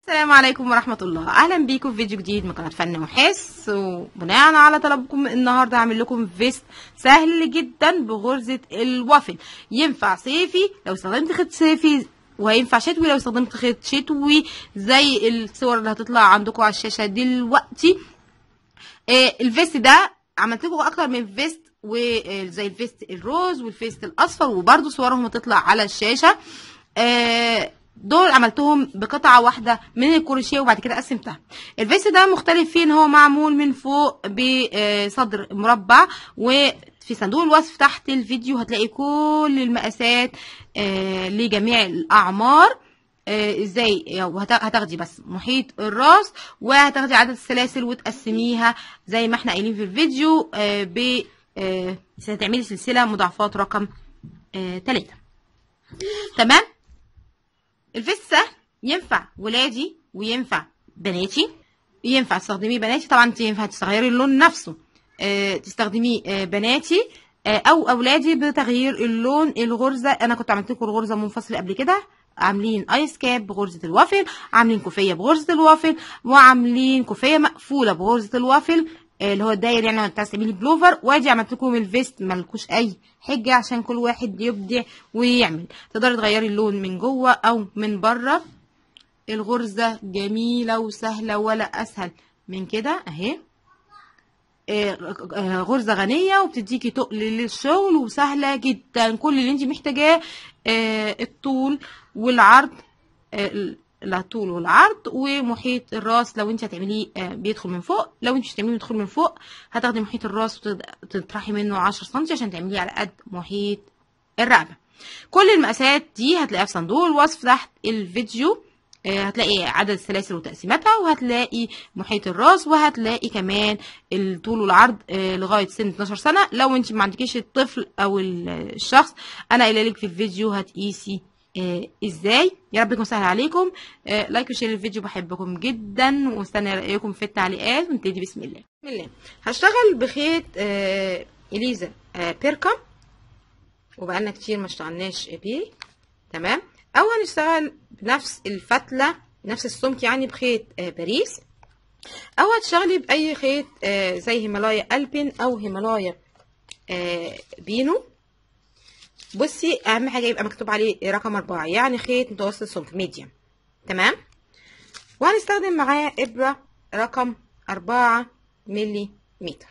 السلام عليكم ورحمة الله أهلا بيكم في فيديو جديد من قناة فن وحس وبناء على طلبكم النهاردة هعمل لكم فيست سهل جدا بغرزة الوافل ينفع صيفي لو استخدمت خيط صيفي وهينفع شتوي لو استخدمت خيط شتوي زي الصور اللي هتطلع عندكم على الشاشة دلوقتي آه الفيست ده عملت لكم اكتر من فيست وزي الفيست الروز والفيست الاصفر وبرده صورهم هتطلع على الشاشة آه دول عملتهم بقطعة واحدة من الكروشيه وبعد كده قسمتها الفيست ده مختلف فيه ان هو معمول من فوق بصدر مربع وفي صندوق الوصف تحت الفيديو هتلاقي كل المقاسات آه لجميع الاعمار آه ازاي هتاخدي بس محيط الراس وهتاخدي عدد السلاسل وتقسميها زي ما احنا قايلين في الفيديو آه ب آه هتعملي سلسله مضاعفات رقم 3 تمام الفيست سهل ينفع ولادي وينفع بناتي ينفع تستخدميه بناتي طبعا انت ينفع تغيري اللون نفسه اه تستخدميه اه بناتي اه او اولادي بتغيير اللون الغرزه انا كنت عملت لكم الغرزه منفصله قبل كده عاملين ايس كاب بغرزه الوافل عاملين كوفيه بغرزه الوافل وعاملين كوفيه مقفوله بغرزه الوافل اللي هو الداير يعني انت تعملي بلوفر وادي عملت لكم الفيست مالكوش اي حجه عشان كل واحد يبدع ويعمل تقدري تغيري اللون من جوه او من بره الغرزه جميله وسهله ولا اسهل من كده اهي غرزه غنيه وبتديكي تقل للشغل وسهله جدا كل اللي انت محتاجاه الطول والعرض الطول والعرض ومحيط الراس لو انت هتعمليه بيدخل من فوق لو انت مش هتعمليه بيدخل من فوق هتاخدي محيط الراس وتطرحي منه 10 سم عشان تعمليه على قد محيط الرقبه كل المقاسات دي هتلاقيها في صندوق الوصف تحت الفيديو هتلاقي عدد السلاسل وتقسيماتها وهتلاقي محيط الراس وهتلاقي كمان الطول والعرض لغايه سن 12 سنه لو انت ما عندكيش الطفل او الشخص انا قايله لك في الفيديو هتقيسي آه ازاي يا رب يكون سهل عليكم آه لايك وشير الفيديو بحبكم جدا واستنى رايكم في التعليقات ونبتدي بسم الله بسم الله هشتغل بخيط آه اليزا آه بيركا وبقالنا كتير ما اشتغلناش بيه تمام او هنشتغل بنفس الفتله نفس السمك يعني بخيط آه باريس او هتشتغلي باي خيط آه زي هيمالايا البين او هيمالايا آه بينو بصي اهم حاجه يبقى مكتوب عليه رقم أربعة يعني خيط متوسط سمك ميديم تمام وهنستخدم معاه ابره رقم أربعة ملي متر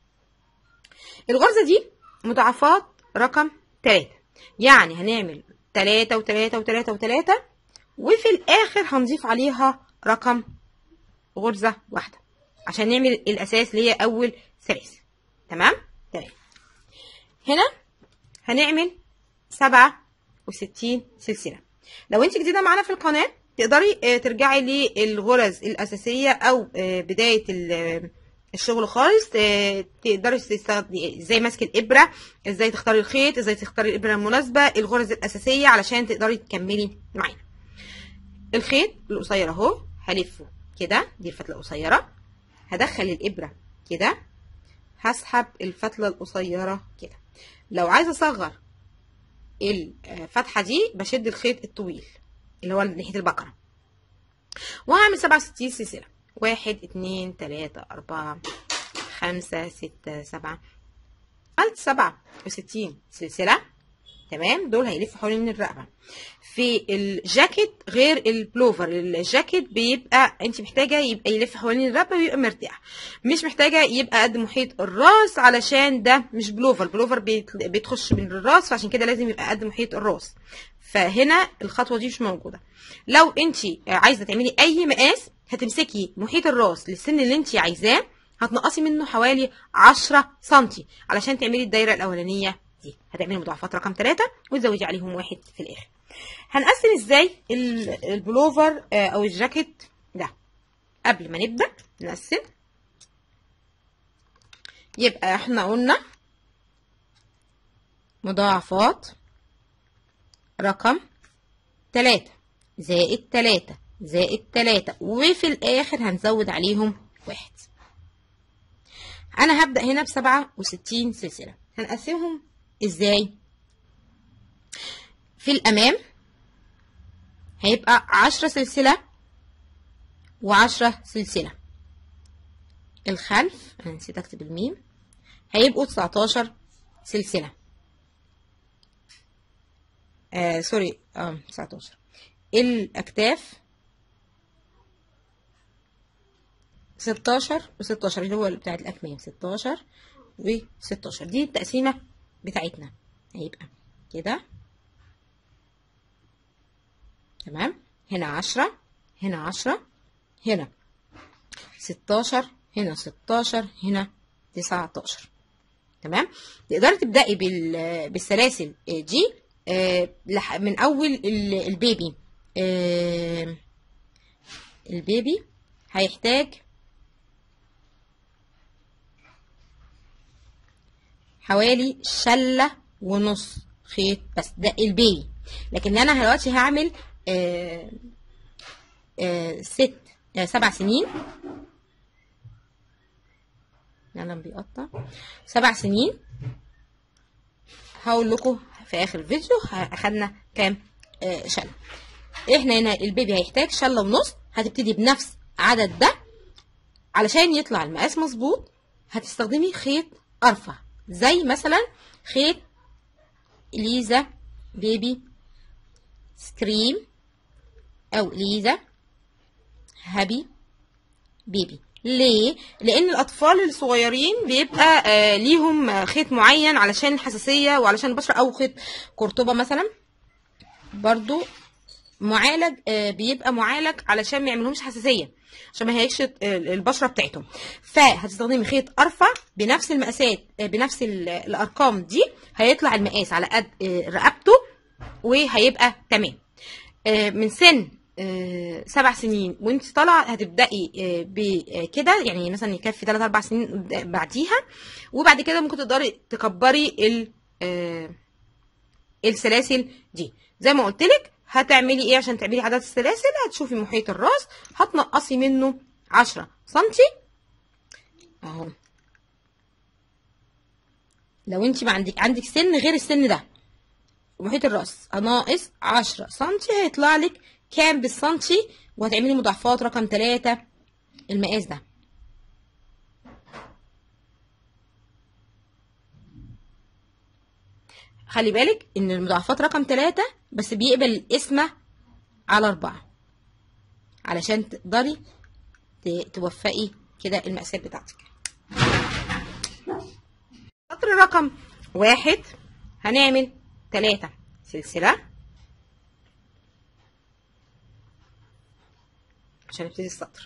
الغرزه دي مضاعفات رقم تلاتة يعني هنعمل تلاتة وتلاتة وتلاتة وتلاتة وفي الاخر هنضيف عليها رقم غرزه واحده عشان نعمل الاساس اللي هي اول سلاسل تمام تمام هنا هنعمل سبعة وستين سلسلة لو انت جديدة معانا في القناة تقدري ترجعي للغرز الأساسية أو بداية الشغل خالص تقدري تستخدمي ازاي ماسك الإبرة ازاي تختاري الخيط ازاي تختاري الإبرة المناسبة الغرز الأساسية علشان تقدري تكملي معانا الخيط القصير اهو هلفه كده دي الفتلة القصيرة هدخل الإبرة كده هسحب الفتلة القصيرة كده لو عايزة أصغر الفتحة دي بشد الخيط الطويل اللي هو ناحية البقرة وهعمل سبعة وستين سلسلة واحد اتنين تلاتة أربعة خمسة ستة سبعة قلت سبعة وستين سلسلة تمام دول هيلفوا حوالين الرقبة في الجاكيت غير البلوفر الجاكيت بيبقى انت محتاجه يبقى يلف حوالين الرقبه ويبقى مرتاح مش محتاجه يبقى قد محيط الراس علشان ده مش بلوفر بلوفر بيتخش من الراس فعشان كده لازم يبقى قد محيط الراس فهنا الخطوه دي مش موجوده لو انت عايزه تعملي اي مقاس هتمسكي محيط الراس للسن اللي انت عايزاه هتنقصي منه حوالي 10 سنتي علشان تعملي الدايره الاولانيه دي هتعملي مضاعفات رقم 3 وتزودي عليهم واحد في الاخر هنقسم ازاي البلوفر او الجاكيت ده قبل ما نبدا نقسم يبقى احنا قلنا مضاعفات رقم 3 زائد 3 زائد 3 وفي الاخر هنزود عليهم واحد انا هبدا هنا بسبعة وستين سلسله هنقسمهم ازاي في الامام هيبقى عشرة سلسلة وعشرة سلسلة الخلف أنا نسيت أكتب الميم هيبقوا 19 سلسلة آه سوري اه 19 الأكتاف 16 و16 اللي هو بتاع الأكمام 16 و16 دي التقسيمة بتاعتنا هيبقى كده تمام هنا 10 هنا 10 هنا 16 هنا 16 هنا 19 تمام تقدري تبدأي بال- بالسلاسل دي آه، لح- من أول ال- البيبي آه، البيبي هيحتاج حوالي شلة ونص خيط بس ده البيبي لكن انا دلوقتي هعمل آه آه ست آه سبع سنين القلم بيقطع سبع سنين هقول لكم في اخر الفيديو ه- اخدنا كام آه شلة احنا هنا البيبي هيحتاج شلة ونص هتبتدي بنفس عدد ده علشان يطلع المقاس مظبوط هتستخدمي خيط ارفع زي مثلا خيط ليزا بيبي سكريم او ليزا هابي بيبي ليه لان الاطفال الصغيرين بيبقى آه ليهم آه، خيط معين علشان الحساسيه وعلشان البشره او خيط قرطبه مثلا برضو معالج آه، بيبقى معالج علشان ما يعملهمش حساسيه عشان ما هيكش البشره بتاعتهم فهتستخدمي خيط ارفع بنفس المقاسات آه، بنفس ال- الارقام دي هيطلع المقاس على قد آه، رقبته وهيبقى تمام آه، من سن آه، سبع سنين وانت طالعه هتبداي آه، بكده يعني مثلا يكفي 3 4 سنين قد- بعديها وبعد كده ممكن تقدري تكبري ال آه، السلاسل دي زي ما قلت لك هتعملي ايه عشان تعملي عدد السلاسل هتشوفي محيط الراس هتنقصي منه 10 سنتي اهو لو انت ما عندك عندك سن غير السن ده محيط الراس ناقص 10 سنتي هيطلع لك كام بالسنتي وهتعملي مضاعفات رقم 3 المقاس ده خلي بالك ان المضاعفات رقم 3 بس بيقبل القسمة على 4 علشان تقدري ت- توفقي كده المقاسات بتاعتك سطر رقم واحد هنعمل تلاتة سلسلة عشان نبتدي السطر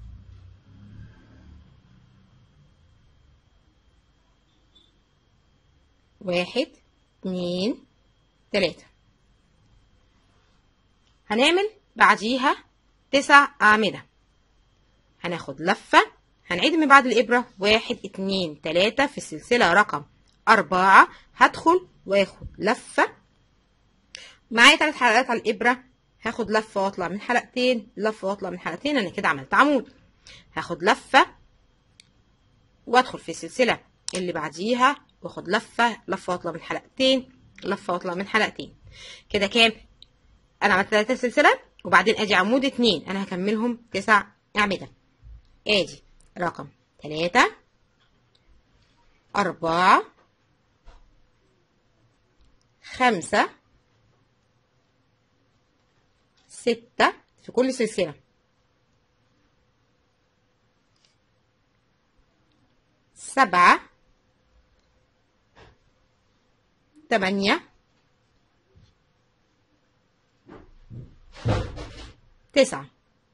واحد اتنين تلاتة هنعمل بعديها تسع أعمدة هناخد لفة هنعيد من بعد الإبرة واحد اتنين تلاتة في السلسلة رقم أربعة هدخل واخد لفة معايا تلات حلقات على الإبرة هاخد لفة واطلع من حلقتين لفة واطلع من حلقتين أنا كده عملت عمود هاخد لفة وادخل في السلسلة اللي بعديها واخد لفة لفة واطلع من حلقتين لفة واطلع من حلقتين كده كام انا عملت تلاتة سلسلة وبعدين ادي عمود اتنين انا هكملهم تسع اعمدة ادي رقم تلاتة اربعة خمسة ستة في كل سلسلة سبعة تمانية تسعة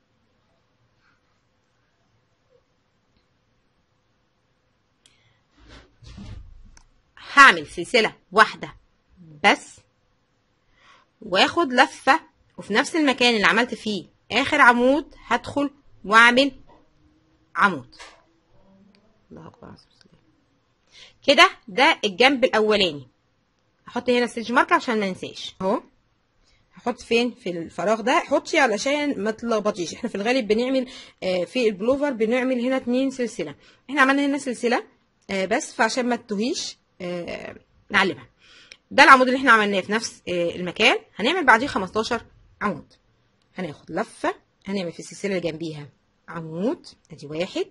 هعمل سلسلة واحدة بس واخد لفة وفي نفس المكان اللي عملت فيه اخر عمود هدخل واعمل عمود الله اكبر عز وجل. كده ده الجنب الاولاني هحط هنا ستيج مارك عشان ما ننساش اهو هحط فين في الفراغ ده حطي علشان ما تلخبطيش احنا في الغالب بنعمل آه، في البلوفر بنعمل هنا اتنين سلسله احنا عملنا هنا سلسله آه، بس فعشان ما تتوهيش آه، نعلمها ده العمود اللي احنا عملناه في نفس آه، المكان هنعمل بعديه 15 عمود هناخد لفه هنعمل في السلسله اللي جنبيها عمود ادي واحد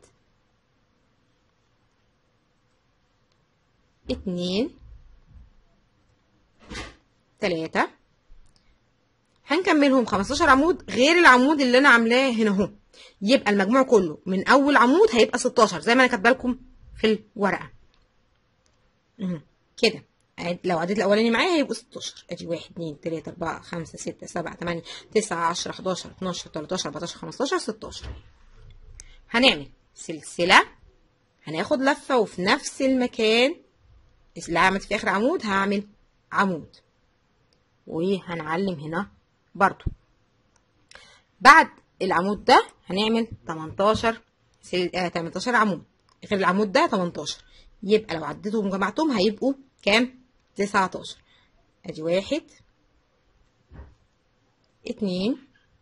اتنين تلاتة هنكملهم 15 عمود غير العمود اللي انا عاملاه هنا اهو يبقى المجموع كله من اول عمود هيبقى 16 زي ما انا كاتبه لكم في الورقه مهم. كده عد- لو عديت الاولاني معايا هيبقوا 16 ادي 1 2 3 4 5 6 7 8 9 10 11 12 13 14 15 16 هنعمل سلسله هناخد لفه وفي نفس المكان اللي عملت في اخر عمود هعمل عمود وهنعلم هنا برضو بعد العمود ده هنعمل 18 سل... آه 18 عمود غير العمود ده 18 يبقى لو عديتهم وجمعتهم هيبقوا كام 19 ادي واحد اتنين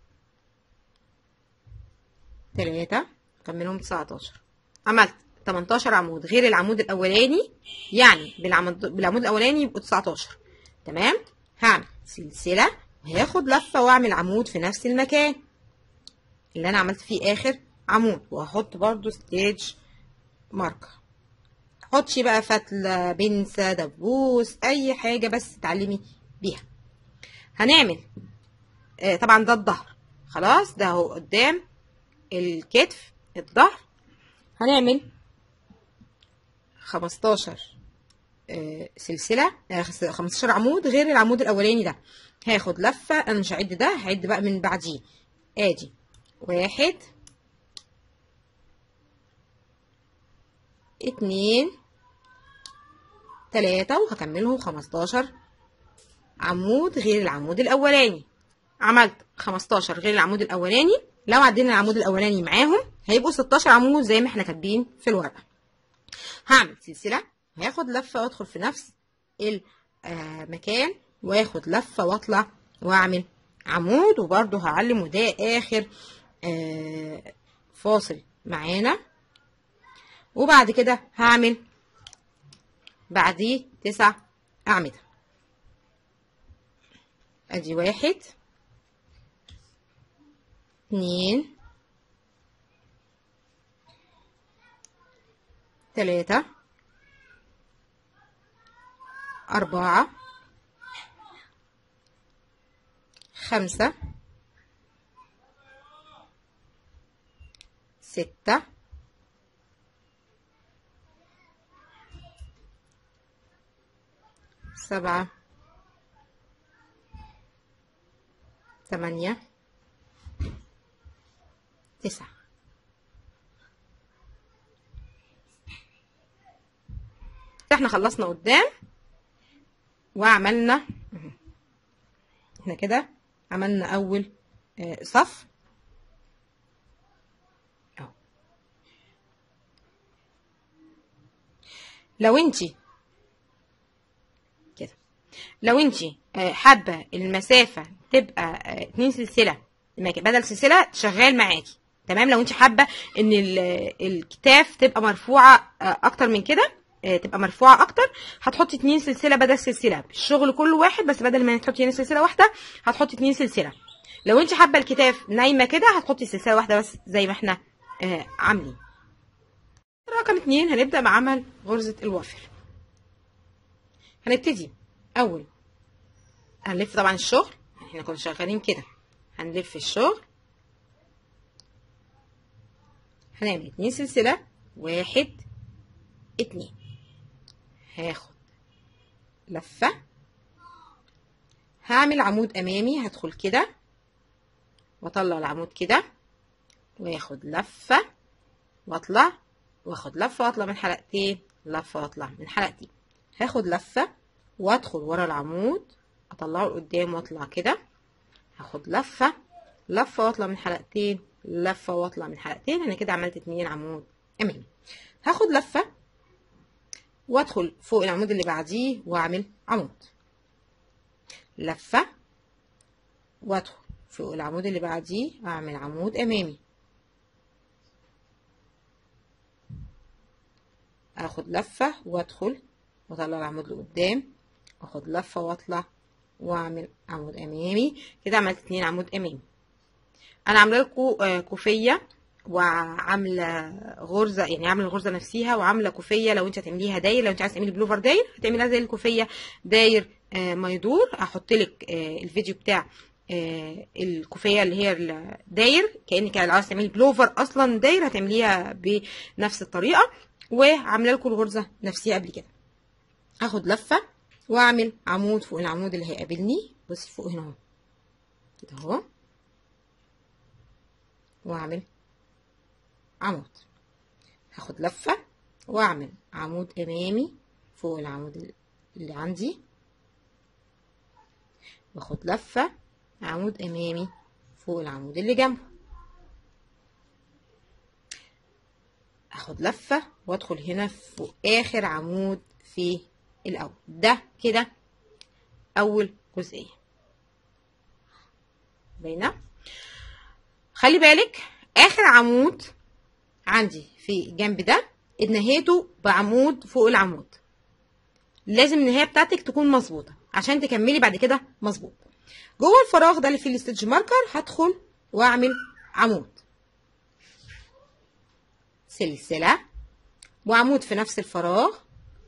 تلاتة كملهم 19 عملت 18 عمود غير العمود الاولاني يعني بالعمود بالعمود الاولاني يبقوا 19 تمام هعمل سلسله وهاخد لفه واعمل عمود في نفس المكان اللي انا عملت فيه اخر عمود وهحط برضو ستيج ماركر حطش بقى فتله بنسة دبوس اي حاجه بس تعلمي بيها هنعمل آه طبعا ده الظهر خلاص ده هو قدام الكتف الظهر هنعمل 15 آه، سلسله آه، 15 عمود غير العمود الاولاني ده هاخد لفه انا مش هعد ده هعد بقى من بعديه ادي واحد اتنين تلاتة وهكملهم 15 عمود غير العمود الاولاني عملت 15 غير العمود الاولاني لو عدينا العمود الاولاني معاهم هيبقوا 16 عمود زي ما احنا كاتبين في الورقه هعمل سلسله هاخد لفه وادخل في نفس المكان واخد لفه واطلع واعمل عمود وبرده هعلم وده اخر آه، فاصل معانا وبعد كده هعمل بعديه تسع اعمده ادي واحد اتنين تلاتة أربعة خمسة ستة سبعة ثمانية تسعة احنا خلصنا قدام وعملنا احنا كده عملنا اول آه، صف اهو لو انتي كده لو انتي آه، حابه المسافه تبقى آه، اتنين سلسله مك- بدل سلسله شغال معاكي تمام لو انت حابه ان ال- الكتاف تبقى مرفوعه آه، اكتر من كده آه، تبقى مرفوعه اكتر هتحطي اتنين سلسله بدل سلسله الشغل كله واحد بس بدل ما تحطي هنا سلسله واحده هتحطي اتنين سلسله لو انت حابه الكتاف نايمه كده هتحطي سلسله واحده بس زي ما احنا آه، عاملين رقم اتنين هنبدا بعمل غرزه الوافر هنبتدي اول هنلف طبعا الشغل احنا كنا شغالين كده هنلف الشغل هنعمل اتنين سلسلة واحد اتنين هاخد لفة هعمل عمود امامي هدخل كده واطلع العمود كده واخد لفة واطلع واخد لفة واطلع من حلقتين لفة واطلع من حلقتين هاخد لفة وادخل ورا العمود اطلعه لقدام واطلع كده هاخد لفة لفة واطلع من حلقتين لفة واطلع من حلقتين انا كده عملت اتنين عمود امامي هاخد لفة وادخل فوق العمود اللي بعديه واعمل عمود لفة وادخل فوق العمود اللي بعديه اعمل عمود امامي اخد لفة وادخل واطلع العمود لقدام واخد لفة واطلع واعمل عمود امامي كده عملت اتنين عمود امامي انا عامله لكم كوفيه وعامله غرزه يعني عامله الغرزه نفسيها وعامله كوفيه لو انت هتعمليها داير لو انت عايزه تعملي بلوفر داير هتعمليها زي الكوفيه داير آه ما يدور هحط لك آه الفيديو بتاع آه الكوفيه اللي هي الداير كانك عايزه تعملي بلوفر اصلا داير هتعمليها بنفس الطريقه وعامله لكم الغرزه نفسيها قبل كده هاخد لفه واعمل عمود فوق العمود اللي هيقابلني بصي فوق هنا اهو كده اهو واعمل عمود هاخد لفة واعمل عمود امامي فوق العمود اللي عندي واخد لفة عمود امامي فوق العمود اللي جنبه اخد لفة وادخل هنا فوق اخر عمود في الاول ده كده اول جزئية باينة خلي بالك اخر عمود عندي في الجنب ده نهايته بعمود فوق العمود لازم النهايه بتاعتك تكون مظبوطه عشان تكملي بعد كده مظبوط جوه الفراغ ده اللي فيه الستيتش ماركر هدخل واعمل عمود سلسله وعمود في نفس الفراغ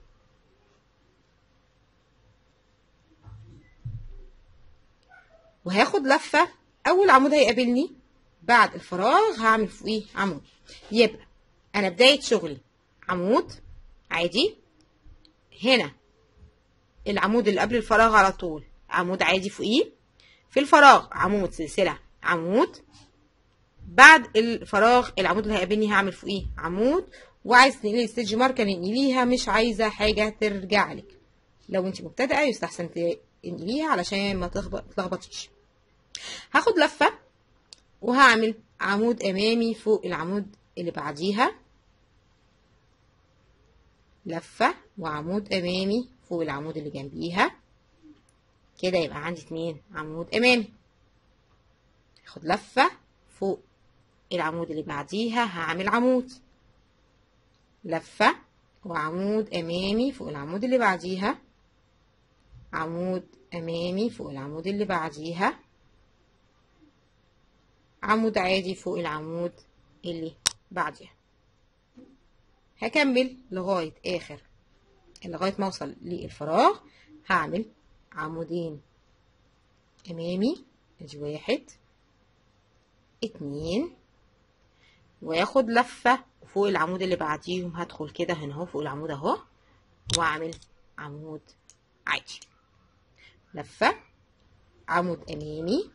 وهاخد لفه اول عمود هيقابلني بعد الفراغ هعمل فوقيه عمود يبقى انا بدايه شغلي عمود عادي هنا العمود اللي قبل الفراغ على طول عمود عادي فوقيه في الفراغ عمود سلسله عمود بعد الفراغ العمود اللي هيقابلني هعمل فوقيه عمود وعايز تنقلي ستيج ماركه نقليها مش عايزه حاجه ترجع لك لو انت مبتدئه يستحسن تنقليها علشان ما تلخبطيش هاخد لفه وهعمل عمود امامي فوق العمود اللي بعديها لفة وعمود امامي فوق العمود اللي جنبيها كده يبقى عندي اتنين عمود امامي هاخد لفة فوق العمود اللي بعديها هعمل عمود لفة وعمود امامي فوق العمود اللي بعديها عمود امامي فوق العمود اللي بعديها عمود عادي فوق العمود اللي بعدها هكمل لغاية آخر لغاية ما أوصل للفراغ هعمل عمودين أمامي ادي واحد اتنين واخد لفة فوق العمود اللي بعديهم هدخل كده هنا اهو فوق العمود اهو واعمل عمود عادي لفة عمود أمامي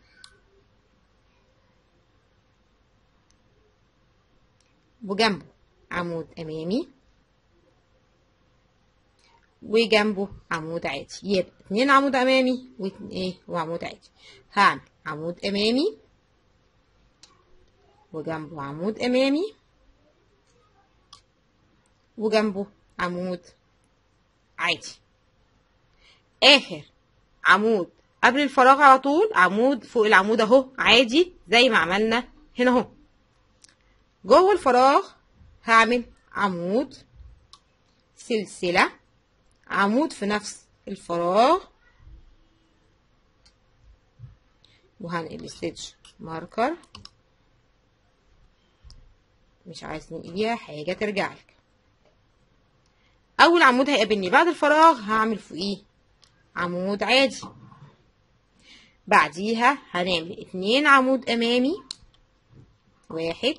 وجنبه عمود أمامي وجنبه عمود عادي يبقى اتنين عمود أمامي وايه وعمود عادي هعمل عمود أمامي وجنبه عمود أمامي وجنبه عمود عادي آخر عمود قبل الفراغ على طول عمود فوق العمود اهو عادي زي ما عملنا هنا اهو جوه الفراغ هعمل عمود سلسلة عمود في نفس الفراغ وهنقل ستيتش ماركر مش عايز نقليها حاجة ترجع لك أول عمود هيقابلني بعد الفراغ هعمل فوقيه عمود عادي بعديها هنعمل اتنين عمود أمامي واحد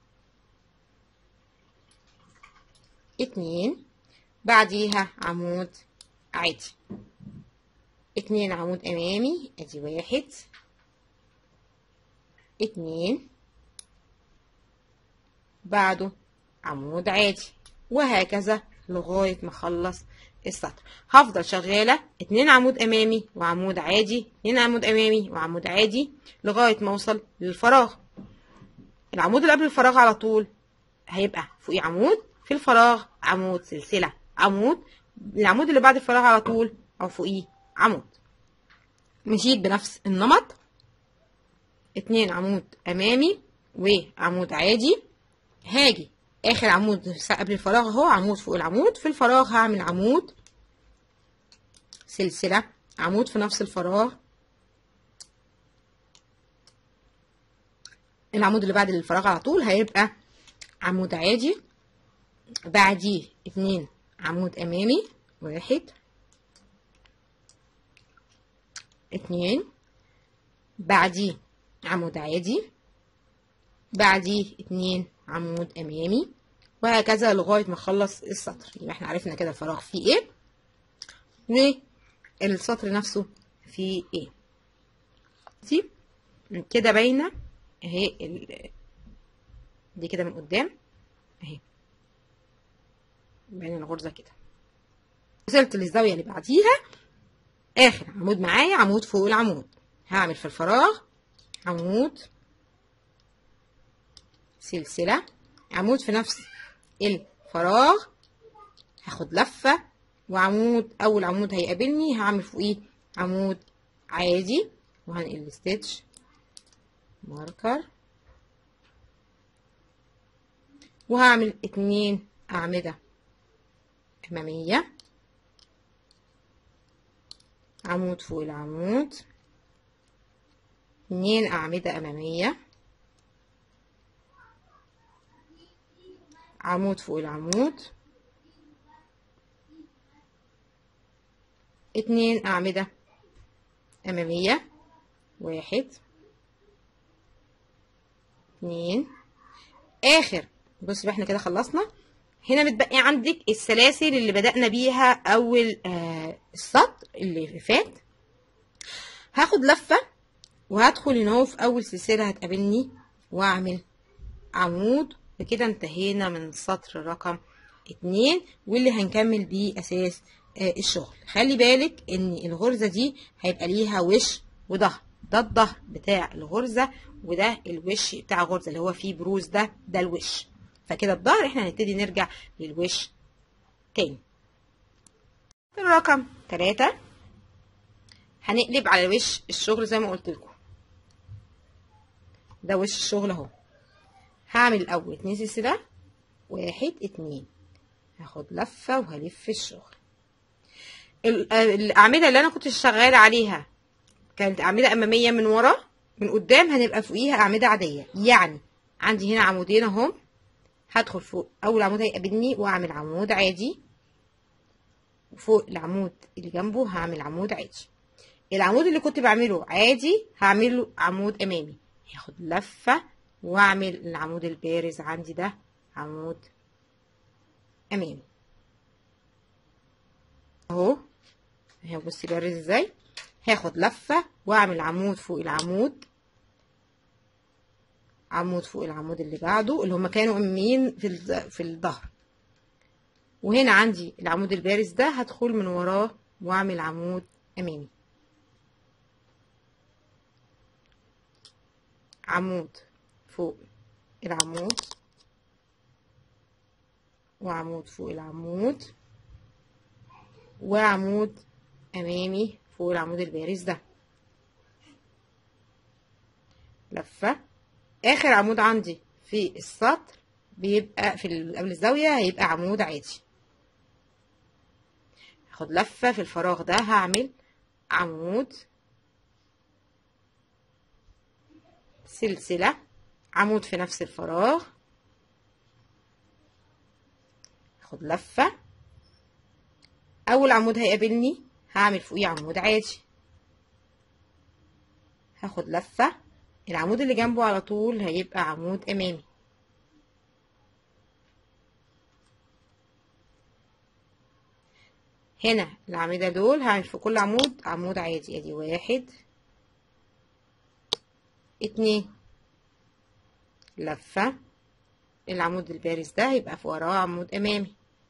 اتنين بعديها عمود عادي اتنين عمود امامي ادي واحد اتنين بعده عمود عادي وهكذا لغاية ما اخلص السطر هفضل شغالة اتنين عمود امامي وعمود عادي اتنين عمود امامي وعمود عادي لغاية ما اوصل للفراغ العمود اللي قبل الفراغ على طول هيبقى فوقيه عمود في الفراغ عمود سلسلة عمود العمود اللي بعد الفراغ على طول او فوقيه عمود مشيت بنفس النمط اتنين عمود امامي وعمود عادي هاجي اخر عمود قبل الفراغ اهو عمود فوق العمود في الفراغ هعمل عمود سلسلة عمود في نفس الفراغ العمود اللي بعد الفراغ على طول هيبقى عمود عادي بعديه اتنين عمود امامي واحد اتنين بعديه عمود عادي بعديه اتنين عمود امامي وهكذا لغاية ما اخلص السطر يبقى احنا عرفنا كده الفراغ فيه ايه والسطر نفسه فيه ايه دي كده باينة اهي ال... دي كده من قدام اهي باينة الغرزة كده وصلت للزاوية اللي بعديها اخر عمود معايا عمود فوق العمود هعمل في الفراغ عمود سلسلة عمود في نفس الفراغ هاخد لفة وعمود أول عمود هيقابلني هعمل فوقيه عمود عادي وهنقل الستيتش ماركر وهعمل اتنين أعمدة أمامية عمود فوق العمود اتنين أعمدة أمامية عمود فوق العمود اتنين أعمدة أمامية واحد اتنين آخر بص بقى احنا كده خلصنا هنا متبقي عندك السلاسل اللي بدأنا بيها أول آه السطر اللي فات هاخد لفة وهدخل هنا في أول سلسلة هتقابلني وأعمل عمود بكده انتهينا من سطر رقم اتنين واللي هنكمل بيه أساس آه الشغل خلي بالك إن الغرزة دي هيبقى ليها وش وظهر ده الظهر بتاع الغرزة وده الوش بتاع الغرزة اللي هو فيه بروز ده ده الوش فكده الظهر احنا هنبتدي نرجع للوش تاني الرقم تلاتة هنقلب على وش الشغل زي ما قلت لكم ده وش الشغل اهو هعمل الاول اتنين سلسلة واحد اتنين هاخد لفة وهلف الشغل الاعمدة اللي انا كنت شغالة عليها كانت اعمدة امامية من ورا من قدام هنبقى فوقيها اعمدة عادية يعني عندي هنا عمودين اهم هدخل فوق اول عمود هيقابلني واعمل عمود عادي وفوق العمود اللي جنبه هعمل عمود عادي العمود اللي كنت بعمله عادي هعمله عمود امامي هاخد لفه واعمل العمود البارز عندي ده عمود امامي اهو اهو بصي بارز ازاي هاخد لفه واعمل عمود فوق العمود عمود فوق العمود اللي بعده اللي هما كانوا امين في في الظهر وهنا عندي العمود البارز ده هدخل من وراه واعمل عمود امامي عمود فوق العمود وعمود فوق العمود وعمود امامي فوق العمود البارز ده لفه اخر عمود عندي في السطر بيبقى في قبل الزاوية هيبقى عمود عادي هاخد لفة في الفراغ ده هعمل عمود سلسلة عمود في نفس الفراغ هاخد لفة اول عمود هيقابلني هعمل فوقيه عمود عادي هاخد لفه العمود اللي جنبه على طول هيبقى عمود امامي هنا الأعمدة دول هعمل في كل عمود عمود عادي ادي واحد اتنين لفة العمود البارز ده هيبقى في وراه عمود امامي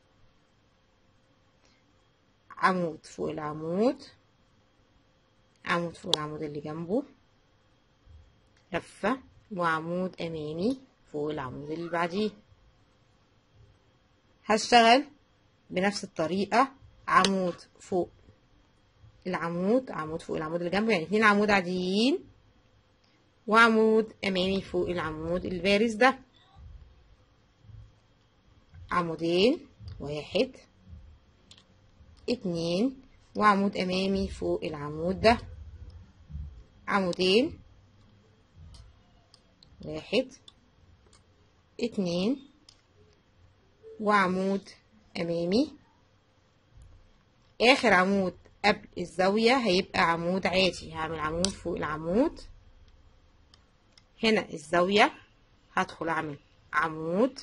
عمود فوق العمود عمود فوق العمود اللي جنبه لفة وعمود أمامي فوق العمود اللي بعديه هشتغل بنفس الطريقة عمود فوق العمود عمود فوق العمود اللي جنبه يعني اتنين عمود عاديين وعمود أمامي فوق العمود البارز ده عمودين واحد اتنين وعمود أمامي فوق العمود ده عمودين واحد اتنين وعمود امامي اخر عمود قبل الزاوية هيبقى عمود عادي هعمل عمود فوق العمود هنا الزاوية هدخل اعمل عمود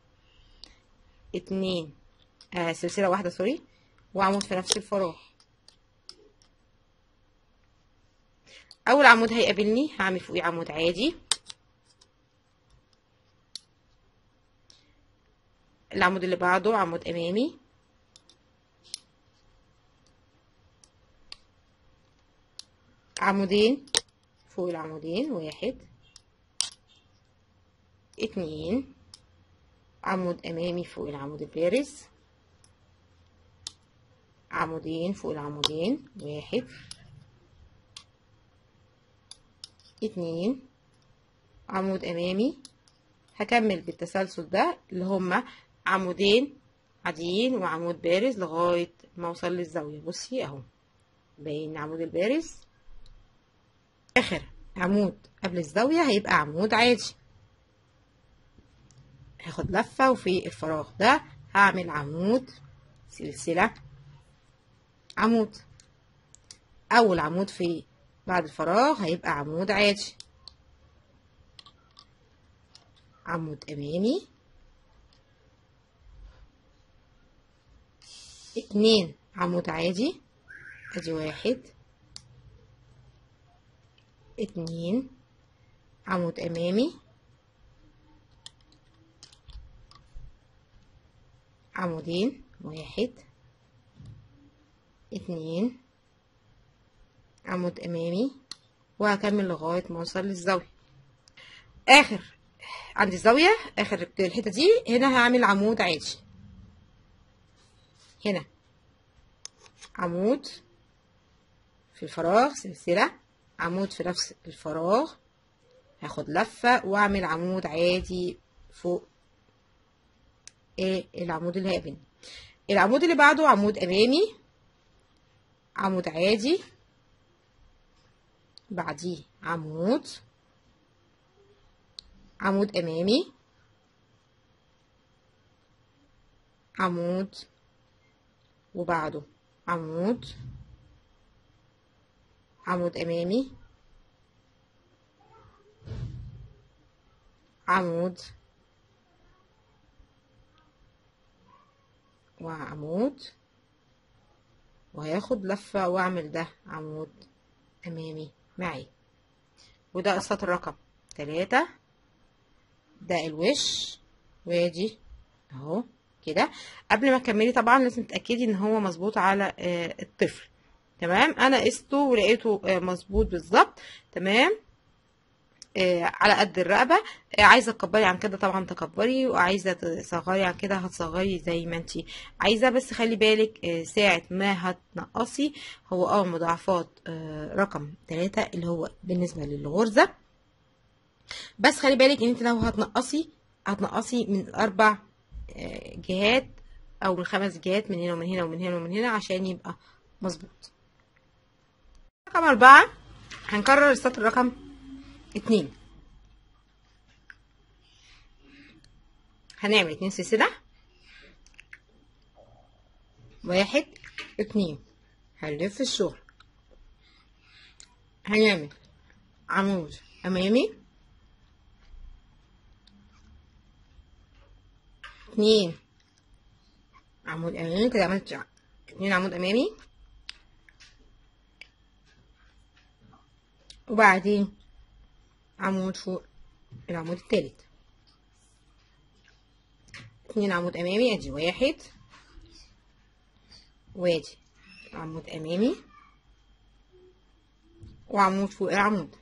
اتنين آه سلسلة واحدة سوري وعمود في نفس الفراغ اول عمود هيقابلني هعمل فوقيه عمود عادي العمود اللي بعده عمود امامي عمودين فوق العمودين واحد اتنين عمود امامي فوق العمود البارز عمودين فوق العمودين واحد اتنين عمود امامي هكمل بالتسلسل ده اللي هما عمودين عاديين وعمود بارز لغاية ما اوصل للزاوية بصي اهو باين عمود البارز اخر عمود قبل الزاوية هيبقى عمود عادي هاخد لفة وفي الفراغ ده هعمل عمود سلسلة عمود اول عمود في بعد الفراغ هيبقى عمود عادي عمود امامي اتنين عمود عادي ادي واحد اتنين عمود امامي عمودين واحد اتنين عمود امامي وهكمل لغايه ما اوصل للزاويه اخر عند الزاويه اخر الحته دي هنا هعمل عمود عادي هنا عمود في الفراغ سلسله عمود في نفس الفراغ هاخد لفه واعمل عمود عادي فوق ايه العمود اللي هيقابلني العمود اللي بعده عمود امامي عمود عادي بعديه عمود عمود امامي عمود وبعده عمود عمود امامي عمود وعمود وهياخد لفة واعمل ده عمود امامي معي وده السطر رقم تلاتة ده الوش وادي اهو كده قبل ما تكملي طبعا لازم تتاكدي ان هو مظبوط على آه الطفل تمام انا قسته ولقيته آه مظبوط بالظبط تمام آه على قد الرقبه آه عايزه تكبري عن كده طبعا تكبري وعايزه تصغري عن كده هتصغري زي ما انت عايزه بس خلي بالك آه ساعه ما هتنقصي هو اه مضاعفات آه رقم ثلاثة اللي هو بالنسبه للغرزه بس خلي بالك ان انت لو هتنقصي هتنقصي من اربع جهات او من خمس جهات من هنا ومن هنا ومن هنا ومن هنا عشان يبقى مظبوط رقم أربعة هنكرر السطر رقم اتنين هنعمل اتنين سلسلة واحد اتنين هنلف الشغل هنعمل عمود أمامي اتنين عمود امامي كده عملت اتنين عمود امامي وبعدين عمود فوق العمود التالت اتنين عمود امامي ادي واحد وادي عمود امامي وعمود فوق العمود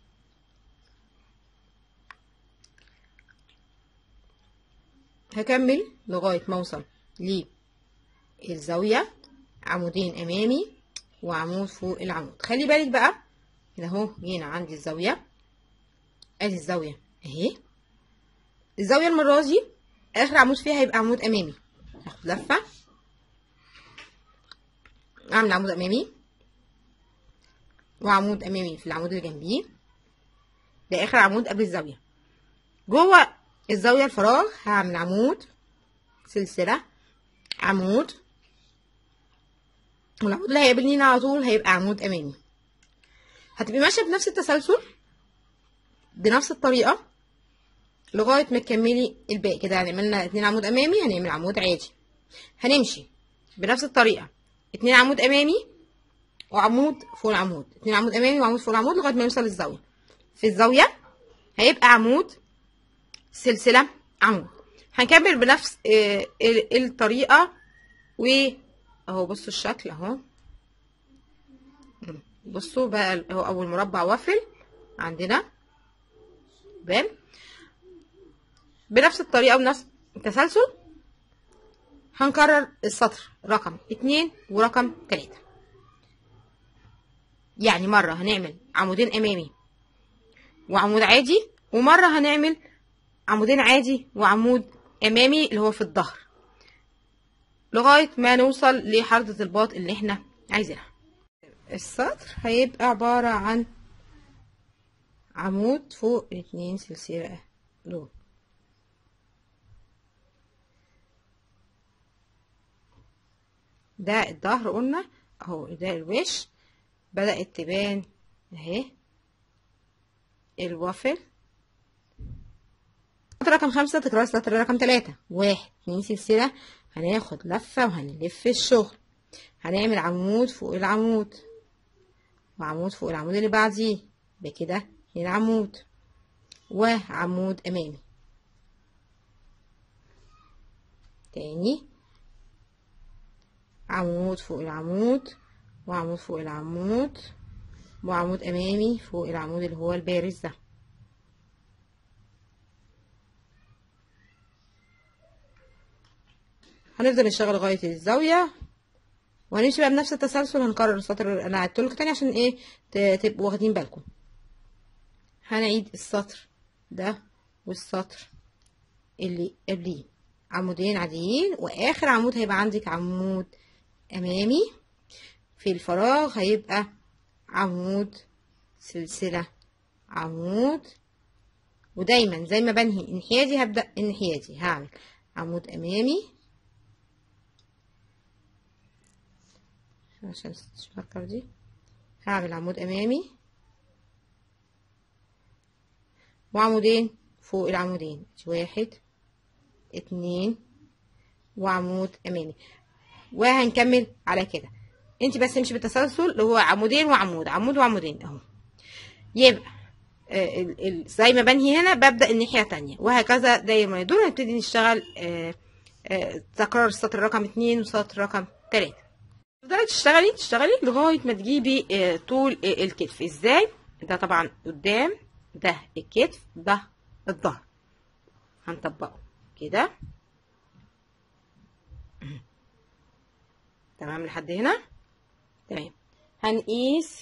هكمل لغاية ما اوصل للزاوية عمودين امامي وعمود فوق العمود خلي بالك بقى هنا اهو جينا عندي الزاوية ادي الزاوية اهي الزاوية المرة دي اخر عمود فيها هيبقى عمود امامي هاخد لفة اعمل عمود امامي وعمود امامي في العمود اللي جنبيه ده اخر عمود قبل الزاوية جوه الزاويه الفراغ هعمل عمود سلسله عمود والعمود اللي هيقابلني على طول هيبقى عمود امامي هتبقي ماشيه بنفس التسلسل بنفس الطريقه لغايه ما تكملي الباقي كده هنعملنا اتنين عمود امامي هنعمل عمود عادي هنمشي بنفس الطريقه اتنين عمود امامي وعمود فوق العمود اتنين عمود امامي وعمود فوق العمود لغايه ما يوصل للزاويه في الزاويه هيبقى عمود سلسله عمود هنكمل بنفس آه، ال- الطريقه و اهو بصوا الشكل اهو بصوا بقى اهو اول مربع وافل عندنا بان بنفس الطريقه وبنفس التسلسل هنكرر السطر رقم اتنين ورقم تلاتة يعني مرة هنعمل عمودين أمامي وعمود عادي ومرة هنعمل عمودين عادي وعمود أمامي اللي هو في الظهر لغاية ما نوصل لحردة الباط اللي احنا عايزينها السطر هيبقى عبارة عن عمود فوق الاتنين سلسلة دول ده الظهر قلنا اهو ده الوش بدأت تبان اهي الوافل سطر رقم خمسة تكرار سطر رقم تلاتة واحد اتنين سلسلة هناخد لفة وهنلف الشغل هنعمل عمود فوق العمود وعمود فوق العمود اللي بعديه بكده اتنين عمود وعمود أمامي تاني عمود فوق العمود وعمود فوق العمود وعمود أمامي فوق العمود اللي هو البارز ده هنفضل نشتغل لغاية الزاوية وهنمشي بقى بنفس التسلسل هنكرر السطر اللي انا عدته لكم تاني عشان ايه ت- تبقوا واخدين بالكم هنعيد السطر ده والسطر اللي قبليه عمودين عاديين واخر عمود هيبقى عندك عمود امامي في الفراغ هيبقى عمود سلسلة عمود ودايما زي ما بنهي انحيازي هبدأ انحيازي هعمل عمود امامي عشان الماركر دي هعمل عمود امامي وعمودين فوق العمودين واحد اتنين وعمود امامي وهنكمل على كده انت بس امشي بالتسلسل اللي هو عمودين وعمود عمود وعمودين اهو يبقى آه، ال- ال- زي ما بنهي هنا ببدأ الناحية التانية وهكذا دايما ما يدور هنبتدي نشتغل آه، آه، تكرار السطر رقم اتنين وسطر رقم تلاتة تفضلي تشتغلي تشتغلي لغاية ما تجيبي آه، طول آه، الكتف ازاي ده طبعا قدام ده الكتف ده الظهر هنطبقه كده تمام لحد هنا تمام هنقيس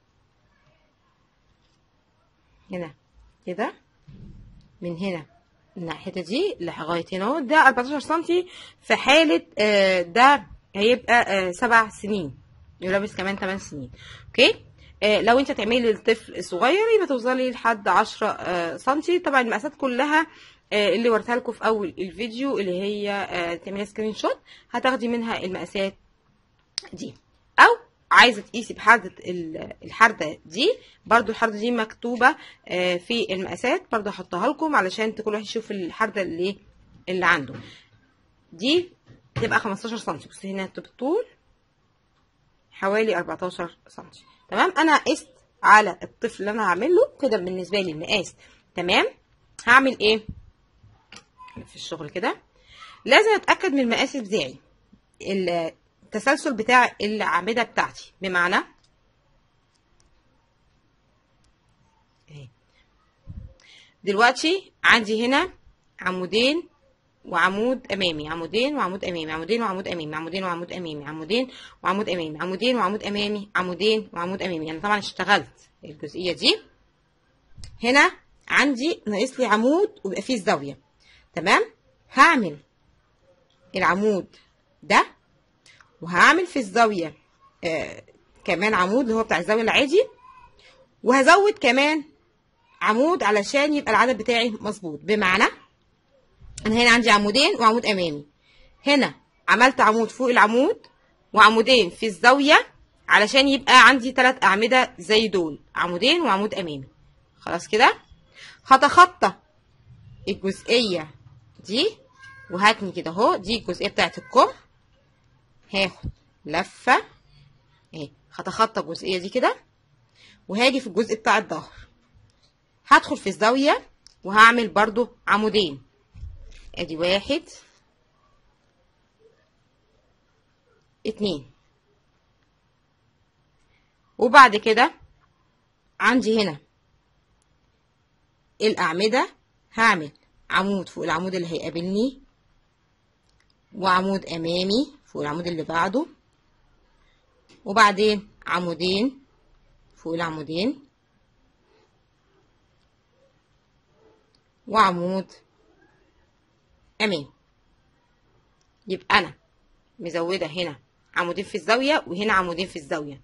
هنا كده من هنا الناحية دي لغاية هنا اهو ده 14 سنتي في حالة آه، ده هيبقى آه، سبع سنين يلبس كمان 8 سنين اوكي آه، لو انت تعملي للطفل صغير يبقى توصلي لحد 10 آه، سنتي طبعا المقاسات كلها آه، اللي وريتها لكم في اول الفيديو اللي هي آه، تعملي سكرين شوت هتاخدي منها المقاسات دي او عايزه تقيسي بحردة ال- الحردة دي برضو الحردة دي مكتوبة آه، في المقاسات برضو هحطها لكم علشان كل واحد يشوف الحردة اللي اللي عنده دي تبقى 15 سم بس هنا بالطول حوالي 14 سم تمام انا قست على الطفل اللي انا هعمل له كده بالنسبه لي المقاس تمام هعمل ايه في الشغل كده لازم اتاكد من المقاس بتاعي التسلسل بتاع الاعمده بتاعتي بمعنى اهي. دلوقتي عندي هنا عمودين وعمود امامي عمودين وعمود امامي عمودين وعمود امامي عمودين وعمود امامي عمودين وعمود امامي عمودين وعمود امامي عمودين وعمود امامي انا طبعا اشتغلت الجزئيه دي هنا عندي ناقص لي عمود ويبقى فيه الزاويه تمام هعمل العمود ده وهعمل في الزاويه آه كمان عمود اللي هو بتاع الزاويه العادي وهزود كمان عمود علشان يبقى العدد بتاعي مظبوط بمعنى انا هنا عندي عمودين وعمود امامي هنا عملت عمود فوق العمود وعمودين في الزاويه علشان يبقى عندي ثلاث اعمده زي دول عمودين وعمود امامي خلاص كده هتخطى الجزئيه دي وهاتني كده اهو دي الجزئيه بتاعت الكم هاخد لفه اهي هتخطى الجزئيه دي كده وهاجي في الجزء بتاع الظهر هدخل في الزاويه وهعمل برضو عمودين ادي واحد اتنين وبعد كده عندي هنا الأعمدة هعمل عمود فوق العمود اللي هيقابلني وعمود أمامي فوق العمود اللي بعده وبعدين عمودين فوق العمودين وعمود أمامي يبقى أنا مزودة هنا عمودين في الزاوية وهنا عمودين في الزاوية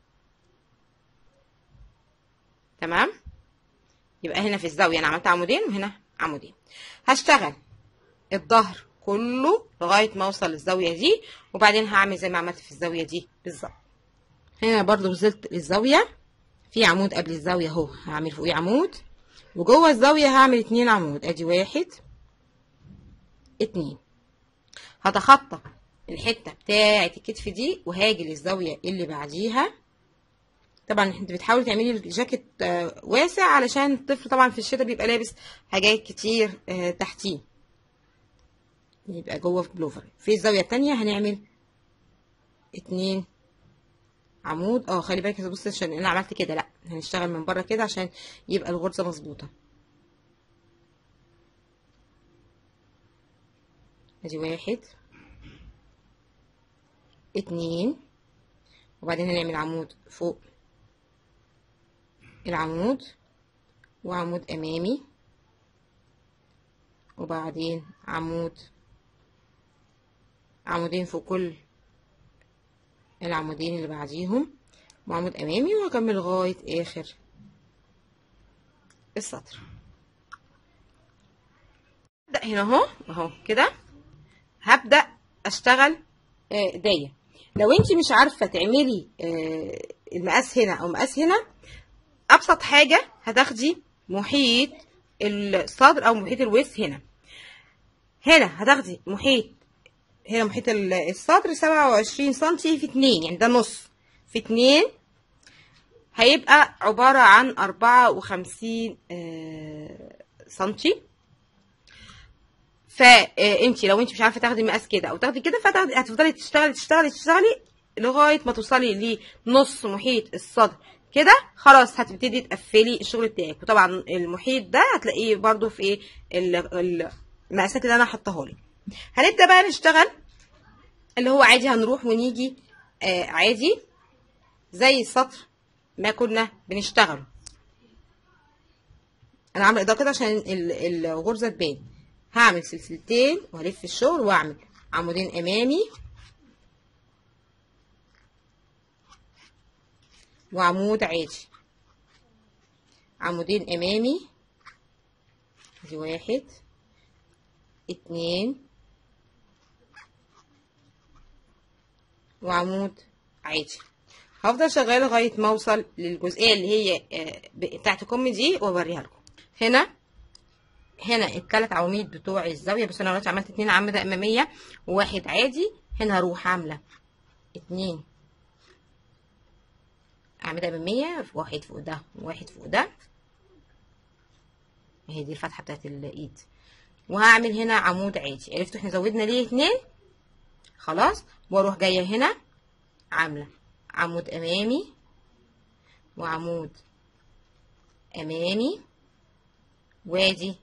تمام يبقى هنا في الزاوية أنا عملت عمودين وهنا عمودين هشتغل الظهر كله لغاية ما أوصل للزاوية دي وبعدين هعمل زي ما عملت في الزاوية دي بالظبط هنا برضو وصلت للزاوية في عمود قبل الزاوية اهو هعمل فوقيه عمود وجوه الزاوية هعمل اتنين عمود ادي واحد اتنين هتخطى الحتة بتاعة الكتف دي وهاجي للزاوية اللي بعديها طبعا انت بتحاولي تعملي الجاكيت آه، واسع علشان الطفل طبعا في الشتاء بيبقى لابس حاجات كتير آه، تحتيه يبقى جوه في بلوفر في الزاوية التانية هنعمل اتنين عمود اه خلي بالك بص عشان انا عملت كده لا هنشتغل من بره كده عشان يبقى الغرزة مظبوطة ادي واحد اتنين وبعدين هنعمل عمود فوق العمود وعمود امامي وبعدين عمود عمودين فوق كل العمودين اللي بعديهم وعمود امامي وهكمل لغايه اخر السطر ابدا هنا اهو اهو كده هبدا اشتغل آه، دايه لو انت مش عارفه تعملي آه، المقاس هنا او مقاس هنا ابسط حاجه هتاخدي محيط الصدر او محيط الوسط هنا هنا هتاخدي محيط هنا محيط ال- الصدر سبعة وعشرين سنتي في اتنين يعني ده نص في اتنين هيبقى عبارة عن أربعة وخمسين سنتي فانت لو انت مش عارفه تاخدي مقاس كده او تاخدي كده فهتاخدي هتفضلي تشتغلي تشتغلي تشتغلي لغايه ما توصلي لنص محيط الصدر كده خلاص هتبتدي تقفلي الشغل بتاعك وطبعا المحيط ده هتلاقيه برضو في ايه ال- ال- المقاسات اللي انا حطاها لك هنبدا بقى نشتغل اللي هو عادي هنروح ونيجي آه عادي زي السطر ما كنا بنشتغله انا عامله اضاءه كده عشان ال- الغرزه تبان هعمل سلسلتين وهلف الشغل واعمل عمودين امامي وعمود عادي عمودين امامي دي واحد اتنين وعمود عادي هفضل شغاله لغايه ما اوصل للجزئيه اللي هي آه، بتاعت الكم دي واوريها لكم هنا هنا الثلاث عواميد بتوع الزاويه بس انا دلوقتي عملت اتنين عمودة اماميه وواحد عادي هنا هروح عامله اتنين اعمده اماميه واحد فوق ده وواحد فوق ده اهي دي الفتحه بتاعت الايد وهعمل هنا عمود عادي عرفتوا احنا زودنا ليه اتنين خلاص واروح جايه هنا عامله عمود امامي وعمود امامي وادي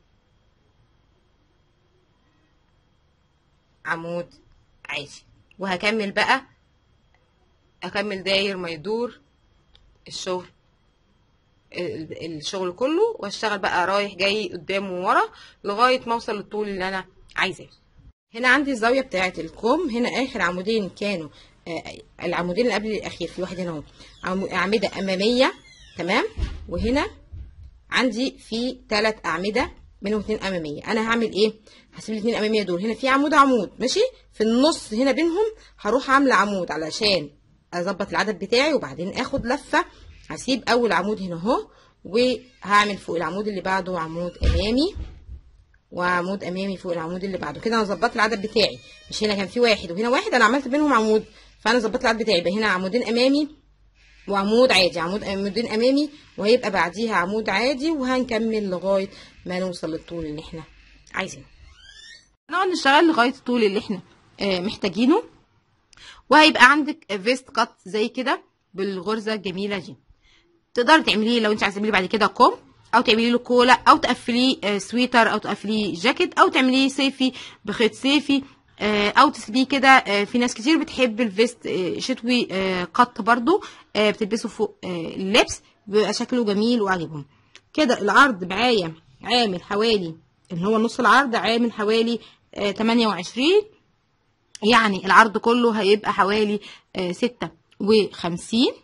عمود عادي وهكمل بقى اكمل داير ما يدور الشغل ال- الشغل كله واشتغل بقى رايح جاي قدام وورا لغايه ما اوصل للطول اللي انا عايزاه هنا عندي الزاويه بتاعه الكم هنا اخر عمودين كانوا آه، العمودين اللي قبل الاخير في واحد هنا اهو عمو- اعمده اماميه تمام وهنا عندي في ثلاث اعمده منهم اتنين اماميه انا هعمل ايه هسيب الاتنين اماميه دول هنا في عمود عمود ماشي في النص هنا بينهم هروح عامله عمود علشان اظبط العدد بتاعي وبعدين اخد لفه هسيب اول عمود هنا اهو وهعمل فوق العمود اللي بعده عمود امامي وعمود امامي فوق العمود اللي بعده كده انا ظبطت العدد بتاعي مش هنا كان في واحد وهنا واحد انا عملت بينهم عمود فانا ظبطت العدد بتاعي يبقى هنا عمودين امامي وعمود عادي عمود عمودين امامي وهيبقى بعديها عمود عادي وهنكمل لغايه ما نوصل للطول اللي احنا عايزينه نقعد نشتغل لغايه الطول اللي احنا آه محتاجينه وهيبقى عندك فيست كات زي كده بالغرزه الجميله دي تقدري تعمليه لو انت عايزه تعمليه بعد كده كوم او تعملي له كولا او تقفليه آه سويتر او تقفليه جاكيت او تعمليه صيفي بخيط صيفي آه او تسيبيه كده آه في ناس كتير بتحب الفيست شتوي قط برضو بتلبسه فوق اللبس بيبقى شكله جميل وعاجبهم كده العرض معايا عامل حوالي اللي هو نص العرض عامل حوالي 28 يعني العرض كله هيبقى حوالي ستة وخمسين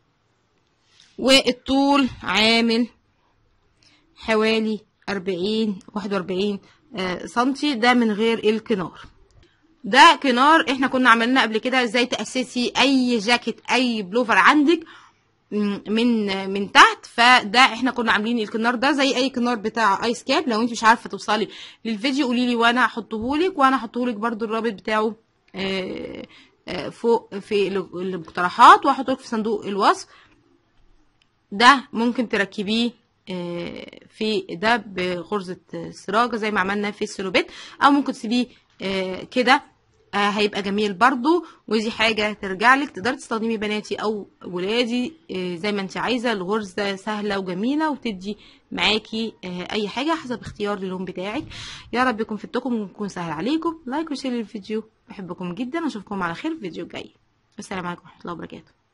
والطول عامل حوالي أربعين واحد وأربعين سنتي ده من غير الكنار ده كنار احنا كنا عملنا قبل كده ازاي تأسسي اي جاكيت اي بلوفر عندك من من تحت فده احنا كنا عاملين الكنار ده زي اي كنار بتاع ايس كاب لو انت مش عارفه توصلي للفيديو قولي لي وانا هحطهولك وانا هحطهولك برده الرابط بتاعه فوق في المقترحات وهحطهولك في صندوق الوصف ده ممكن تركبيه في ده بغرزة سراجة زي ما عملنا في السلوبيت او ممكن تسيبيه كده هيبقى جميل برضو ودي حاجة ترجع لك تقدري تستخدمي بناتي او ولادي زي ما انت عايزة الغرزة سهلة وجميلة وبتدي معاكي اي حاجة حسب اختيار اللون بتاعك يا رب يكون فدتكم ويكون سهل عليكم لايك وشير للفيديو بحبكم جدا واشوفكم على خير في فيديو جاي السلام عليكم ورحمة الله وبركاته